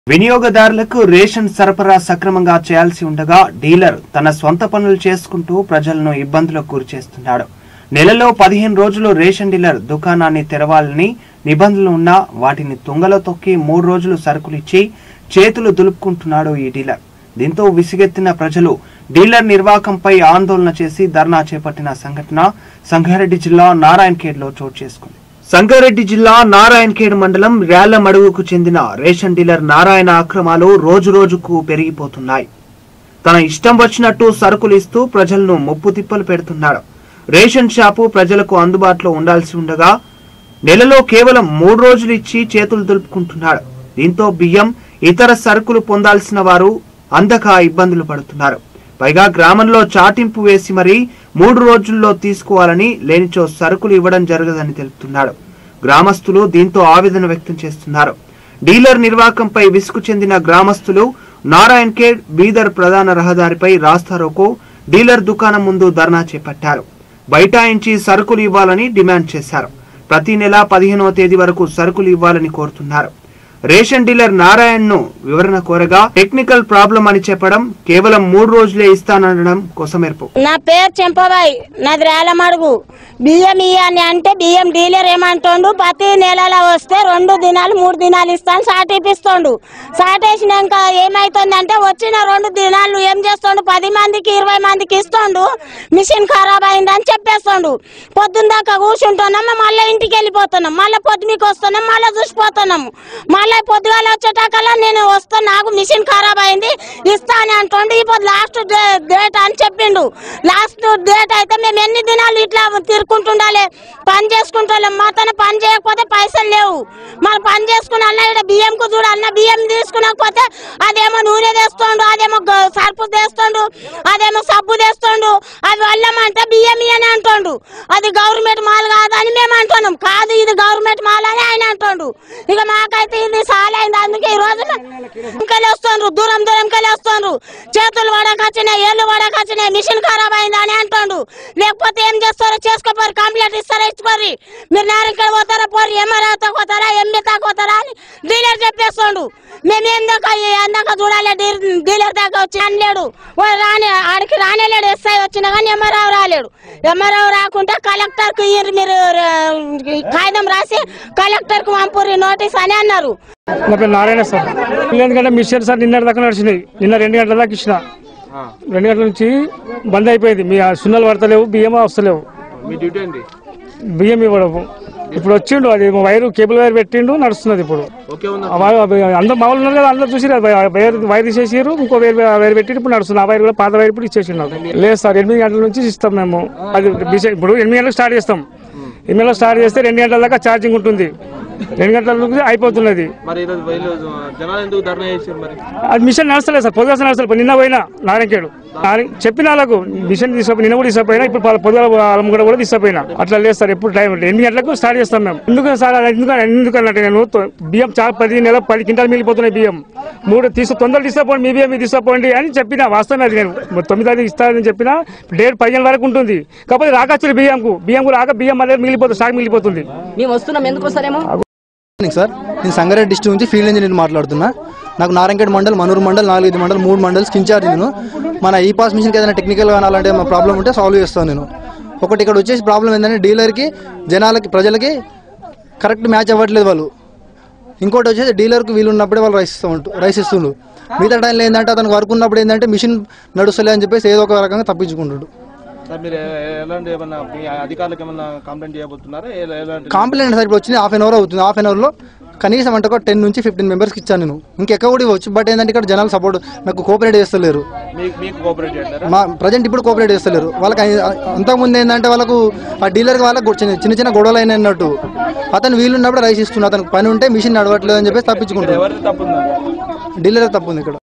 వినియోగదారులకు రేషన్ సరఫరా సక్రమంగా చేయాల్సి ఉండగా డీలర్ తన స్వంత పనులు చేసుకుంటూ ప్రజలను ఇబ్బందులకు గురిచేస్తున్నాడు నెలలో పదిహేను రోజులు రేషన్ డీలర్ దుకాణాన్ని తెరవాలని నిబంధనలు ఉన్నా వాటిని తుంగలో తొక్కి మూడు రోజులు సరుకులు ఇచ్చి చేతులు దులుపుకుంటున్నాడు ఈ డీలర్ దీంతో విసిగెత్తిన ప్రజలు డీలర్ నిర్వాకంపై ఆందోళన చేసి ధర్నా చేపట్టిన సంఘటన సంగారెడ్డి జిల్లా నారాయణఖేడ్లో చోటు చేసుకుంది సంగారెడ్డి జిల్లా నారాయణఖేడ్ మండలం ర్యాలమడుగుకు చెందిన రేషన్ డీలర్ నారాయణ అక్రమాలు రోజు రోజుకు పెరిగిపోతున్నాయి తన ఇష్టం వచ్చినట్టు సరుకులు ఇస్తూ ప్రజలను ముప్పు తిప్పలు పెడుతున్నాడు రేషన్ షాపు ప్రజలకు అందుబాటులో ఉండాల్సి ఉండగా నెలలో కేవలం మూడు రోజులు ఇచ్చి చేతులు దులుపుకుంటున్నాడు దీంతో బియ్యం ఇతర సరుకులు పొందాల్సిన వారు అందక ఇబ్బందులు పడుతున్నారు పైగా గ్రామంలో చాటింపు వేసి మరీ మూడు రోజుల్లో తీసుకోవాలని లేనిచో సరుకులు ఇవ్వడం జరగదని తెలుపుతున్నాడు గ్రామస్తులు దీంతో ఆవేదన వ్యక్తం చేస్తున్నారు డీలర్ నిర్వాకంపై విసుగు చెందిన గ్రామస్తులు నారాయణ్ ఖేడ్ బీదర్ ప్రధాన రహదారిపై రాస్తారోకో డీలర్ దుకాణం ముందు ధర్నా చేపట్టారు బైఠాయించి సరుకులు ఇవ్వాలని డిమాండ్ చేశారు ప్రతి నెల పదిహేనవ తేదీ వరకు సరుకులు ఇవ్వాలని కోరుతున్నారు రేషన్ డీలర్ నారాయణ్ ను వివరణ కోరగా టెక్నికల్ ప్రాబ్లం అని చెప్పడం కేవలం మూడు రోజులే ఇస్తాననడం కొసమెరుపు నా పేరు చెంపబాయ్ నాది రేలమడుగు బియ్యం ఇయ్యని అంటే బియ్యం డీలర్ ఏమంటుండు ప్రతి నెలలో వస్తే రెండు దినాలు మూడు దినాలు ఇస్తాను సాట్ ఇప్పిస్తుండు సాట్ వేసినాక ఏమైతుందంటే వచ్చిన రెండు దినాలు ఏం చేస్తుండు పది మందికి ఇరవై మందికి ఇస్తుండు మిషన్ ఖరాబ్ అయిందని చెప్పేస్తుండు పొద్దున్న దాకా కూర్చుంటున్నాం మళ్ళీ ఇంటికి వెళ్ళిపోతున్నాం మళ్ళీ పొద్దుమికి వస్తున్నాం మళ్ళీ చూసిపోతున్నాం మళ్ళీ పొద్దుగాల వచ్చేటాకల్లా నేను వస్తా నాకు మిషన్ ఖరాబ్ అయింది ఇస్తాను అంటుండు ఇప్పుడు లాస్ట్ డేట్ అని చెప్పిండు లాస్ట్ డేట్ అయితే మేము ఎన్ని దినాలు ఇట్లా తిరుక్కుంటుండాలి పని చేసుకుంటాం మా తన పని చేయకపోతే పైసలు లేవు మన పని చేసుకుని అన్న ఇక్కడ బియ్యం కు చూడు అన్న బియ్యం తీసుకునకపోతే అదేమో నూనె తెస్తుండు అదేమో గ- సర్పు తెస్తుండు అదేమో సబ్బు తెస్తుండు అది వల్లమంటే బియ్యం అని అంటుండు అది గవర్నమెంట్ మాల్ కాదని మేము అంటున్నాం కాదు ఇది గవర్నమెంట్ మాల్ అని ఆయన అంటుండు ఇక మాకైతే ఇది చాలా అయింది అందుకే ఈ రోజు ఇంకెళ్ళి వస్తుండ్రు దూరం దూరం కెళ్ళి వస్తుండ్రు చేతులు వడకొచ్చినాయి ఏళ్ళు వడకొచ్చినాయి మిషన్ ఖరాబ్ అయింది అని అంటుండు లేకపోతే ఏం చేస్తారో చేసుకోపోరు కంప్లైంట్ ఇస్తారా ఇచ్చుకోరి మీరు నారికడ పోతారా పోరు ఎంఆర్ఆతో పోతారా ఎంబీతో పోతారా అని డీలర్ చెప్పేస్తుండు మేము ఏం దాకా ఎందాక చూడాలి డీ- డీలర్ దాకా వచ్చి అనలేడు ఓ రాని ఆడికి రానేలేడు ఎస్ఐ వచ్చినా కానీ ఎంఆర్ఆ రాలేడు ఎంఆర్ఆ రాకుంటే కలెక్టర్ కు ఇయ్యిర్రు మీరు ఆ, కాగితం రాసి కలెక్టర్ కు పంపుర్రి నోటీస్ అని అన్నారు నా పేరు నారాయణ సార్ ఎందుకంటే మిషన్ సార్ నిన్న దాకా నడిచినాయి నిన్న రెండు గంటల దాకా ఇచ్చిన రెండు గంటల నుంచి బంద్ అయిపోయింది మీ ఆ సున్నాలు పడతలేవు బియ్యం వస్తలేవు మీ డ్యూటీ ఏంటి బియ్యం ఇవ్వడం ఇప్పుడు వచ్చిండు అది వైరు కేబుల్ వైర్ పెట్టిండు నడుస్తున్నది ఇప్పుడు ఓకే ఉందా ఆ వై- వై- అందరు మామూలు ఉన్నారు కదా అందరూ చూసి వైర్ వైర్ తీసేసారు ఇంకో వైర్ వైర్ పెట్టి ఇప్పుడు నడుస్తుంది ఆ వైర్ కూడా పాత వైర్ ఇప్పుడు ఇచ్చేసిండు లేదు సార్ ఎనిమిది గంటల నుంచి ఇస్తాం మేము అది బిసే- ఇప్పుడు ఎనిమిది గంటలకు స్టార్ట్ చేస్తాం ఎనిమిది గంటలకు స్టార్ట్ చేస్తే రెండు గంటల దాకా ఛార్జింగ్ ఉంటుంది రెండు గంటల నుంచి అయిపోతున్నది మరి ఈరోజు వీళ్ళు జనాలు ఎందుకు ధర్నా చేశారు మరి అది మిషన్ నడుస్తలేదు సార్ పొద్దుగా నడుస్తలేదు నిన్న పోయినా నారాయణకేడు నారాయణ చెప్పిన వాళ్ళకు మిషన్ తీసుకుపోయి నిన్న కూడా తీసుకుపోయినా ఇప్పుడు ప- పొద్దుగా వాళ్ళం కూడా కూడా తీసుకుపోయినా అట్లా లేదు సార్ ఎప్పుడు టైం ఎన్ని గంటలకు స్టార్ట్ చేస్తాం మేము ఎందుకు సార్ అది ఎందుకు ఎందుకన్నట్టు నేను తొ- బియ్యం చాలా పది నెల పది క్వింటాలు మిగిలిపోతున్నాయి బియ్యం మూడు తీసు తొందరగా తీసుకుపోండి మీ బియ్యం మీరు తీసుకోపోండి అని చెప్పిన వాస్తవమే అది నేను తొమ్మిది తారీఖు ఇస్తానని చెప్పిన డేట్ పదిహేను వరకు ఉంటుంది కాకపోతే రాకొచ్చింది బియ్యంకు బియ్యంకు రాక బియ్యం మళ్ళీ మిగిలిపోతుంది స్టాక్ మిగిలిపోతుంది మేము వస్తున్నాం ఎందుకు వస్తారేమో మార్నింగ్ సార్ నేను సంగారెడ్డి డిస్ట్రిక్ట్ నుంచి ఫీల్డ్ ఇంజనీర్ మాట్లాడుతున్నా నాకు నారాయణఖేడ్ మండల్ మనూరు మండల్ నాలుగైదు మండల్ మూడు మండల్స్ ఇన్ఛార్జ్ నేను మన ఈ పాస్ మిషన్కి ఏదైనా టెక్నికల్ కానీ అలాంటి ప్రాబ్లం ఉంటే సాల్వ్ చేస్తాను నేను ఒకటి ఇక్కడ వచ్చేసి ప్రాబ్లం ఏంటంటే డీలర్కి జనాలకి ప్రజలకి కరెక్ట్ మ్యాచ్ అవ్వట్లేదు వాళ్ళు ఇంకోటి వచ్చేసి డీలర్కి వీలు ఉన్నప్పుడే వాళ్ళు రైస్ ఇస్తూ ఉంటు రైస్ ఇస్తుండ్రు మిగతా టైంలో ఏంటంటే అతనికి వర్క్ ఉన్నప్పుడు ఏంటంటే మిషన్ నడుస్తలే అని చెప్పేసి ఏదో ఒక రకంగా తప్పించుకుంటాడు సార్ మీరు ఎ- ఎలాంటి ఏమన్నా మీ అధికారులకు ఏమన్నా కంప్లైంట్ చేయబోతున్నారా ఎ- ఎలాంటి కాంప్లైంట్ సార్ ఇప్పుడు వచ్చింది హాఫ్ అన్ అవర్ అవుతుంది హాఫ్ అన్ అవర్లో కనీసం అంటే ఒక టెన్ నుంచి ఫిఫ్టీన్ మెంబర్స్కి ఇచ్చాను నేను ఇంకెక్క కూడా ఇవ్వచ్చు బట్ ఏంటంటే ఇక్కడ జనాలు సపోర్ట్ నాకు కోఆపరేట్ చేస్తలేరు మీకు మీకు కోఆపరేట్ చేస్తారా మా ప్రజెంట్ ఇప్పుడు కోఆపరేట్ చేస్తలేరు వాళ్ళకి అయి- అంతకుముందు ఏంటంటే వాళ్ళకు ఆ డీలర్కి వాళ్ళకి గొ- చిన్న చిన్న చిన్న గొడవలు అయినాయి అన్నట్టు అతను వీలున్నప్పుడు రైస్ ఇస్తున్నాడు అతనికి పని ఉంటే మిషన్ నడవట్లేదు అని చెప్పేసి తప్పించుకుంటాడు ఎవరిది తప్పుందా డీలర్ తప్పు ఉంది ఇక్కడ